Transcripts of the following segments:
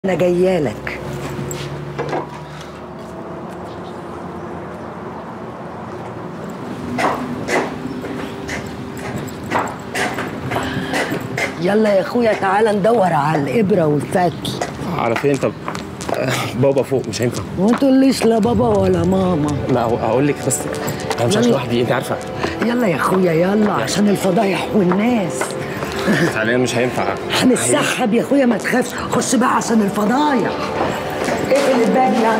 انا جايالك يلا يا اخويا تعالى ندور على الابره والفتل على فين طب آه، بابا فوق مش هينفع وما تقوليش لا بابا ولا ماما لا هو- هقول لك بس انا مش عايش يلا. لوحدي انت عارفه يلا يا اخويا يلا عشان الفضايح والناس حاليا مش هينفع هنتسحب يا اخويا ما تخافش خش بقى عشان الفضايح اقفل الباب يلا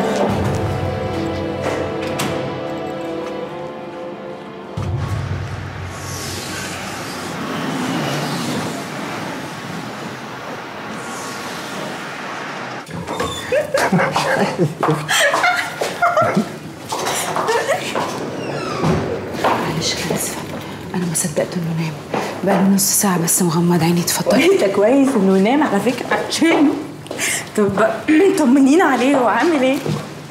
معلش انا اسفه انا ما صدقت انه نام بقى له نص ساعه بس مغمض عيني اتفضل انت كويس انه ينام على فكره عشانه طب طمنينا عليه هو عامل ايه؟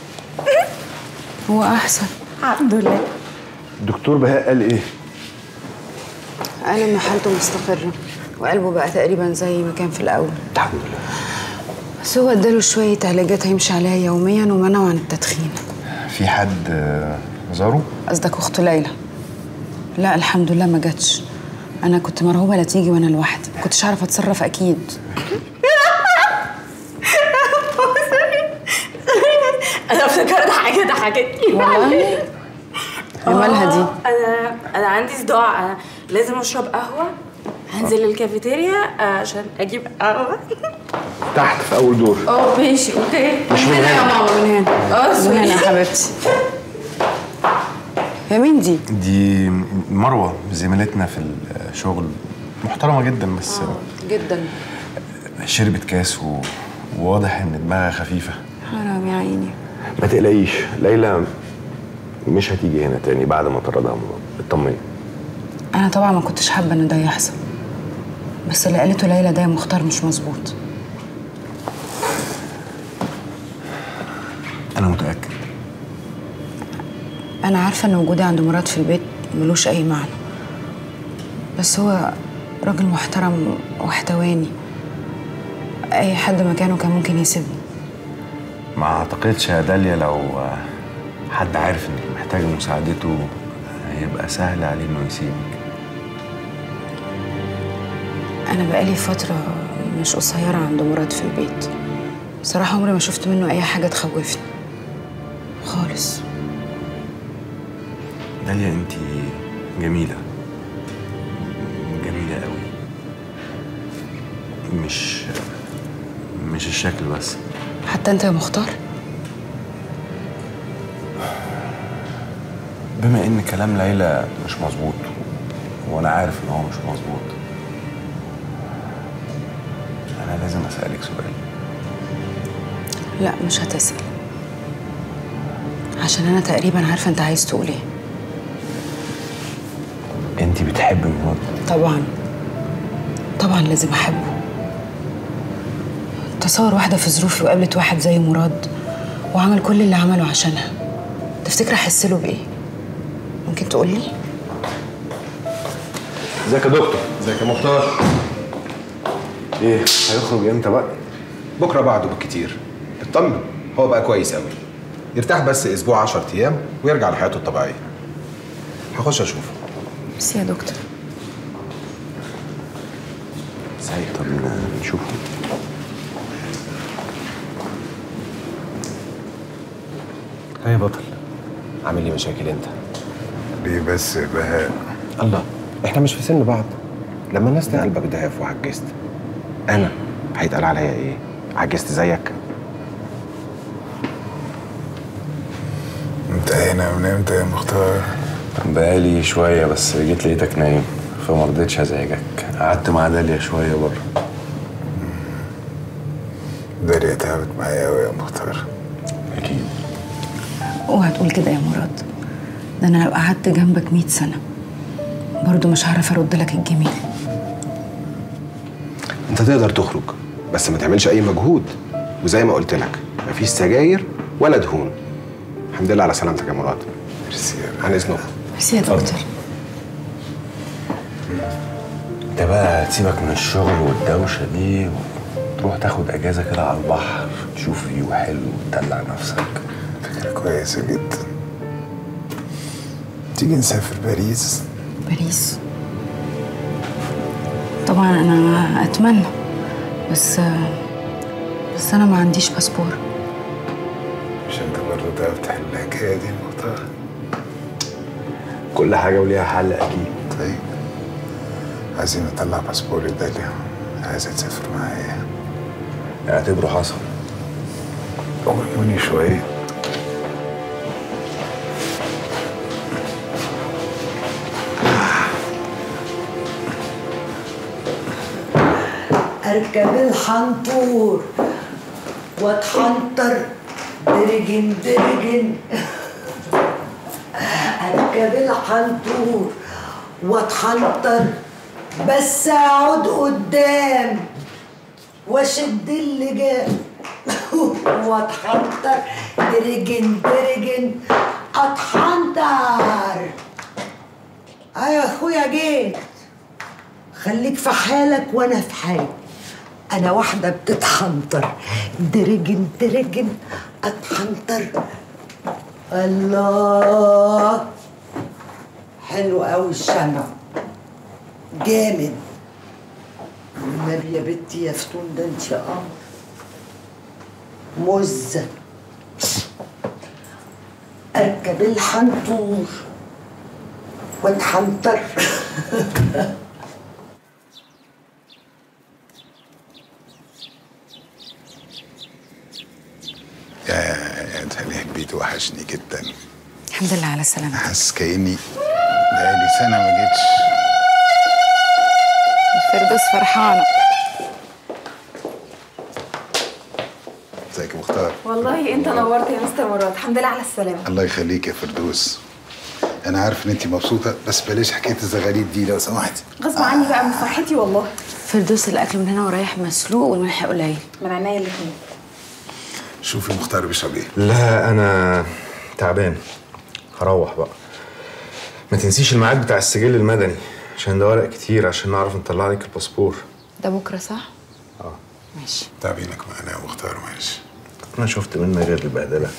هو احسن الحمد لله الدكتور بهاء قال ايه؟ قال ان حالته مستقره وقلبه بقى تقريبا زي ما كان في الاول الحمد لله بس هو اداله شويه علاجات هيمشي عليها يوميا ومنعه عن التدخين في حد آه، زاره؟ قصدك اخته ليلى لا الحمد لله ما جاتش انا كنت مرعوبه لا تيجي وانا لوحدي ما كنتش عارفه اتصرف اكيد انا افتكرت حاجه ضحكتني والله إيه مالها دي انا انا عندي صداع انا لازم اشرب قهوه هنزل الكافيتيريا عشان اجيب قهوه تحت في اول دور اه ماشي اوكي مش من يا هنا ماما من هنا اه من سوري هنا يا حبيبتي يا مين دي دي مروه زميلتنا في الشغل محترمه جدا بس جدا شربت كاس و... وواضح ان دماغها خفيفه حرام يا عيني ما تقلقيش ليلى مش هتيجي هنا تاني بعد ما طردها مراد اطمني انا طبعا ما كنتش حابه ان ده يحصل بس اللي قالته ليلى ده يا مختار مش مظبوط انا متاكد انا عارفه ان وجودي عند مراد في البيت ملوش اي معنى بس هو راجل محترم واحتواني اي حد مكانه كان ممكن يسيبني ما اعتقدش يا داليا لو آه، حد عارف انك محتاجه مساعدته هيبقى سهل عليه انه يسيبك انا بقالي فتره مش قصيره عند مراد في البيت بصراحه عمري ما شفت منه اي حاجه تخوفني خالص داليا انت جميله جميله قوي مش مش الشكل بس حتى انت يا مختار بما ان كلام ليلى مش مظبوط وانا عارف ان هو مش مظبوط انا لازم اسالك سؤال لا مش هتسأل عشان انا تقريبا عارفه انت عايز تقول ايه انت بتحبي مراد طبعا طبعا لازم احبه تصور واحده في ظروفي وقابلت واحد زي مراد وعمل كل اللي عمله عشانها تفتكر احس له بايه ممكن تقول لي ازيك يا دكتور ازيك يا مختار ايه هيخرج امتى بقى بكره بعده بالكتير اطمن هو بقى كويس قوي يرتاح بس اسبوع 10 ايام ويرجع لحياته الطبيعيه هخش اشوفه بس يا دكتور سعيد طب نشوفه ايه يا بطل عامل لي مشاكل انت ليه بس يا بهاء الله احنا مش في سن بعض لما الناس تقلبك دهاف وعجزت انا هيتقال عليا ايه عجزت زيك انت هنا من امتى يا مختار بقالي شويه بس جيت لقيتك نايم فما رضيتش ازعجك قعدت مع داليا شويه بره داليا تعبت معايا قوي يا مختار اكيد اوعى تقول كده يا مراد ده انا لو قعدت جنبك 100 سنه برضه مش هعرف ارد لك الجميل انت تقدر تخرج بس ما تعملش اي مجهود وزي ما قلت لك مفيش سجاير ولا دهون الحمد لله على سلامتك يا مراد ميرسي يا عن اذنكم بس يا دكتور انت بقى تسيبك من الشغل والدوشه دي تروح تاخد اجازه كده على البحر تشوف فيو حلو وتدلع نفسك فكرة كويسة جدا تيجي نسافر باريس باريس طبعا انا اتمنى بس بس انا ما عنديش باسبور مش انت برضه تعرف تحل الحكاية دي مختار كل حاجه وليها حل اكيد طيب عايزين نطلع باسبور لداليا عايزة تسافر معايا اعتبره حصل عيوني شوية اركب الحنطور واتحنطر درجن درجن اركب الحنطور واتحنطر بس اقعد قدام واشد اللجام واتحنطر درجن درجن اتحنطر ايوه يا اخويا جيت خليك في حالك وانا في حالي انا واحده بتتحنطر درجن درجن اتحنطر الله حلو قوي الشمع جامد والنبي يا بنتي يا فتون ده انت قمر مزه اركب الحنطور واتحنطر يا يا داليا البيت وحشني جدا الحمد لله على السلامة حاسس كأني بقالي سنة ما جيتش الفردوس فرحانة ازيك يا مختار والله انت نورت يا مستر مراد الحمد لله على السلامه الله يخليك يا فردوس انا عارف ان انت مبسوطه بس بلاش حكايه الزغاليد دي لو سمحتي غصب عني بقى من فرحتي والله فردوس الاكل من هنا ورايح مسلوق والملح قليل من عينيا الاثنين شوفي مختار بيشرب ايه لا انا تعبان هروح بقى ما تنسيش الميعاد بتاع السجل المدني عشان ده ورق كتير عشان نعرف نطلع لك الباسبور ده بكره صح؟ اه ماشي تعبينك معانا يا مختار ماشي انا شفت منك غير البهدله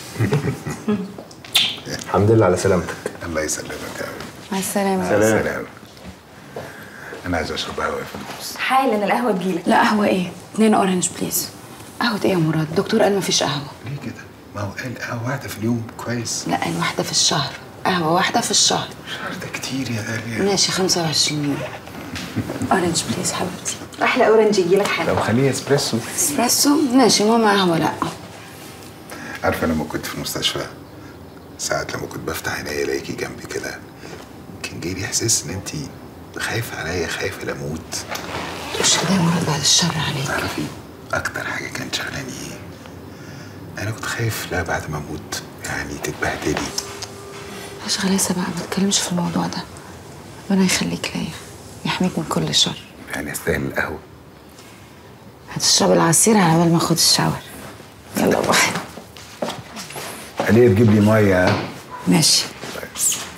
الحمد لله على سلامتك الله يسلمك يا حبيبي مع السلامة سلام انا عايز اشرب قهوه يا فردوس حالا القهوه تجيلك لا قهوة ايه؟ اتنين اورنج بليز قهوة ايه يا مراد؟ الدكتور قال مفيش قهوة ليه كده ما هو قال قهوه واحده في اليوم كويس لا قال واحدة في الشهر قهوة واحدة في الشهر شهر ده كتير يا داليا ماشي 25 يوم اورنج بليز حبيبتي احلى اورنج يجيلك حالا طب خليه اسبريسو اسبريسو ماشي ماما قهوة لا عارفه لما كنت في المستشفى ساعات لما كنت بفتح عينيا الاقيكي جنبي كده كان جاي احساس ان انت خايفه عليا خايفه لاموت مش كده يا مراد بعد الشر عليك تعرفي اكتر حاجه كانت شغلاني ايه انا كنت خايف لا بعد ما اموت يعني تتبهدلي مش غلاسة بقى ما تتكلمش في الموضوع ده ربنا يخليك ليا يحميك من كل شر يعني استاهل القهوه هتشرب العصير على بال ما اخد الشاور يلا باي خليه تجيب لي ميه ها ماشي طيب.